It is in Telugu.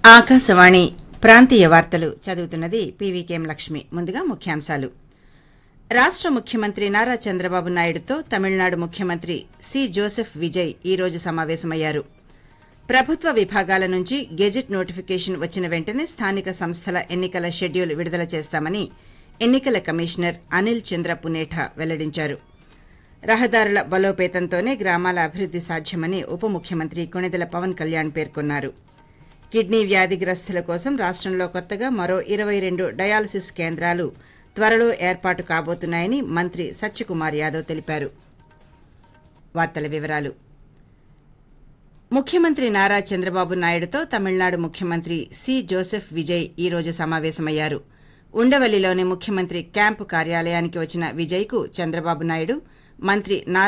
ఆకాశవాణి ప్రాంతీయ వార్తలు చదువుతున్నది పీవీకేఎం లక్ష్మి ముందుగా ముఖ్యాంశాలు రాష్ట ముఖ్యమంత్రి నారా చంద్రబాబు నాయుడుతో తమిళనాడు ముఖ్యమంత్రి సి జోసెఫ్ విజయ్ ఈ రోజు సమావేశమయ్యారు ప్రభుత్వ విభాగాల నుంచి గెజిట్ నోటిఫికేషన్ వచ్చిన వెంటనే స్థానిక సంస్థల ఎన్నికల షెడ్యూల్ విడుదల చేస్తామని ఎన్నికల కమిషనర్ అనిల్ చంద్ర పునేఠా వెల్లడించారు రహదారుల బలోపేతంతోనే గ్రామాల అభివృద్ది సాధ్యమని ఉప ముఖ్యమంత్రి కొణిదెల పవన్ కళ్యాణ్ పేర్కొన్నారు కిడ్నీ వ్యాధిగ్రస్తుల కోసం రాష్టంలో కొత్తగా మరో ఇరవై రెండు డయాలసిస్ కేంద్రాలు త్వరలో ఏర్పాటు కాబోతున్నాయని మంత్రి సత్యకుమార్ యాదవ్ తెలిపారు వార్తల వివరాలు ముఖ్యమంత్రి నారా చంద్రబాబు నాయుడుతో తమిళనాడు ముఖ్యమంత్రి సి జోసెఫ్ విజయ్ ఈ రోజు సమావేశమయ్యారు ఉండవల్లిలోని ముఖ్యమంత్రి క్యాంపు కార్యాలయానికి వచ్చిన విజయ్కు చంద్రబాబు నాయుడు మంత్రి నారా